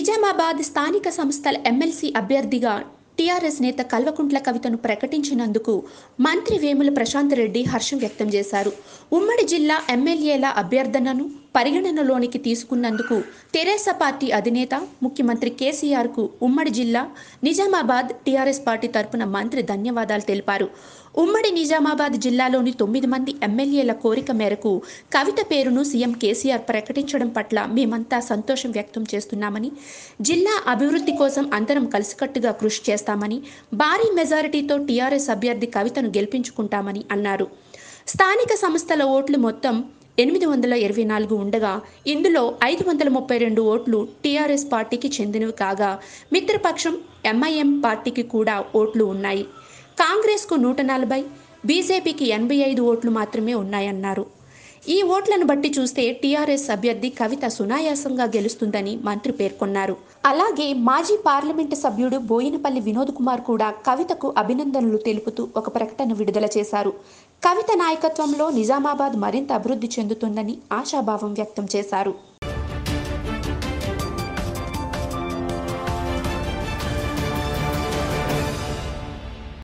నిజామాబాద్ స్థానిక సంస్థల ఎమ్మెల్సీ అభ్యర్థిగా టీఆర్ఎస్ నేత కల్వకుంట్ల కవితను ప్రకటించినందుకు మంత్రి వేముల ప్రశాంత్ రెడ్డి హర్షం వ్యక్తం చేశారు ఉమ్మడి జిల్లా ఎమ్మెల్యేల అభ్యర్థనను పరిగణనలోనికి తీసుకున్నందుకు తెరేసా పార్టీ అధినేత ముఖ్యమంత్రి కేసీఆర్కు ఉమ్మడి జిల్లా నిజామాబాద్ టీఆర్ఎస్ పార్టీ తరపున మంత్రి ధన్యవాదాలు తెలిపారు ఉమ్మడి నిజామాబాద్ జిల్లాలోని తొమ్మిది మంది ఎమ్మెల్యేల కోరిక మేరకు కవిత పేరును సీఎం కేసీఆర్ ప్రకటించడం పట్ల మేమంతా సంతోషం వ్యక్తం చేస్తున్నామని జిల్లా అభివృద్ధి కోసం అందరం కలిసికట్టుగా కృషి చేస్తామని భారీ మెజారిటీతో టీఆర్ఎస్ అభ్యర్థి కవితను గెలిపించుకుంటామని అన్నారు స్థానిక సంస్థల ఓట్లు మొత్తం ఎనిమిది వందల ఇరవై నాలుగు ఉండగా ఇందులో ఐదు వందల ముప్పై రెండు ఓట్లు టీఆర్ఎస్ పార్టీకి చెందినవి కాగా మిత్రపక్షం ఎంఐఎం పార్టీకి కూడా ఓట్లు ఉన్నాయి కాంగ్రెస్కు నూట నలభై బీజేపీకి ఎనభై ఐదు ఓట్లు మాత్రమే ఉన్నాయన్నారు ఈ ఓట్లను బట్టి చూస్తే టీఆర్ఎస్ అభ్యర్థి కవిత సునాయాసంగా గెలుస్తుందని మంత్రి పేర్కొన్నారు అలాగే మాజీ పార్లమెంటు సభ్యుడు బోయినపల్లి వినోద్ కుమార్ కూడా కవితకు అభినందనలు తెలుపుతూ ఒక ప్రకటన విడుదల చేశారు కవిత నాయకత్వంలో నిజామాబాద్ మరింత అభివృద్ధి చెందుతుందని ఆశాభావం వ్యక్తం చేశారు